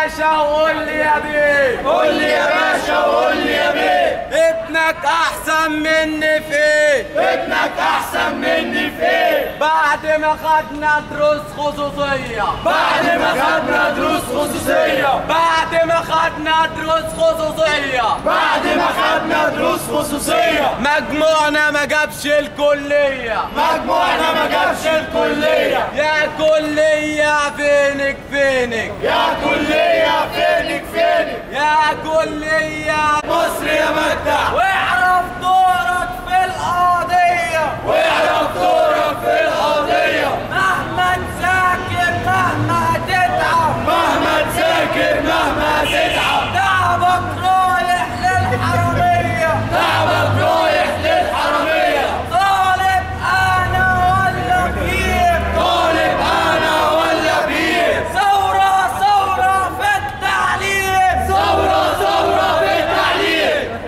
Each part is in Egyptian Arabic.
باشا وقول لي يا بيه قول لي يا باشا وقول لي يا بيه ابنك احسن مني في ايه ابنك احسن مني في ايه بعد ما خدنا دروس خصوصية بعد ما خدنا دروس خصوصية بعد ما خدنا دروس خصوصية بعد ما خدنا دروس خصوصية مجموعنا ما جابش الكلية مجموعنا ما جابش الكلية يا كلية فينك فينك يا كلية فينك فينك يا كلية مصر يا مجدع واعرف دورك في القضية واعرف دورك في القضية مهما تذاكر مهما تتعب مهما تذاكر مهما تتعب تعبك رايح للحرامية تعبك رايح للحرامية طالب انا ولا كيف طالب انا ولا بيه ثورة ثورة في التعليم ثورة ثورة في التعليم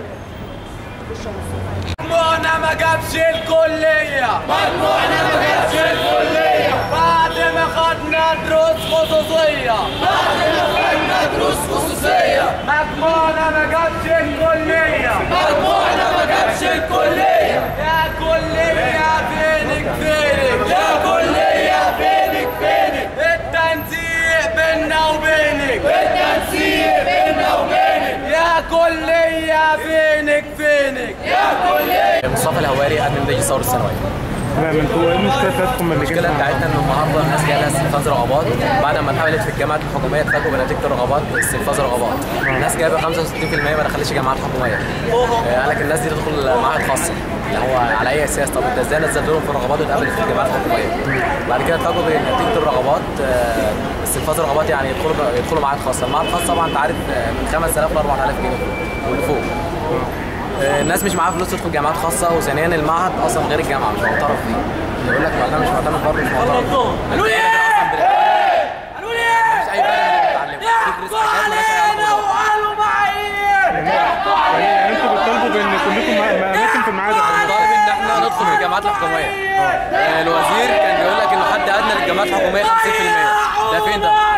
مجموعنا ما جابش الكلية مجموعنا ما جابش الكلية بعد ما خدنا دروس خصوصية بعد ما خدنا دروس خصوصية مجموعنا ما جابش الكلية مجموعنا ما جابش الكلية يا كلية فينك فينك يا كلية فينك فينك التنسيق بينا وبينك التنسيق بينا وبينك يا كلية فينك فينك يا كلية مصطفى الهواري قدم نتيجه ثوره الثانويه تمام انتوا ايه المشكله بتاعتكم اللي المشكله جبنا بتاعتنا ان النهارده الناس جايه لها استنفاذ رغبات بعد ما اتحولت في الجامعات الحكوميه اتفاجئوا بنتيجه الرغبات استنفاذ رغبات الناس جايبه 65% ما دخلتش جامعات حكوميه آه، قال لك الناس دي تدخل معاهد خاصه اللي هو على اي اساس طب انت ازاي نزلت لهم في الرغبات واتقابلت في الجامعات الحكوميه بعد كده اتفاجئوا بنتيجه الرغبات آه، استنفاذ رغبات يعني يدخلوا يدخلوا معاهد خاصه المعهد الخاص طبعا انت عارف آه، من 5000 ل 4000 جنيه واللي فوق آه، الناس مش معاها فلوس تدخل جامعات خاصه وثانيا المعهد اصلا غير الجامعه مش معترف بيه يقول لك ما ده مش معترف برضه مش معترف قالوا لي ايه؟ قالوا لي ايه؟ مش اي بلد اللي بتتعلم يحكوا علينا وقالوا معين يعني انتوا بتطالبوا بان كلكم ما- ما- اماكن في الميعاد طالب ان احنا ندخل في الجامعات الحكوميه آه، الوزير كان بيقول لك انه حد ادنى للجامعات الحكوميه 50% ده فين ده؟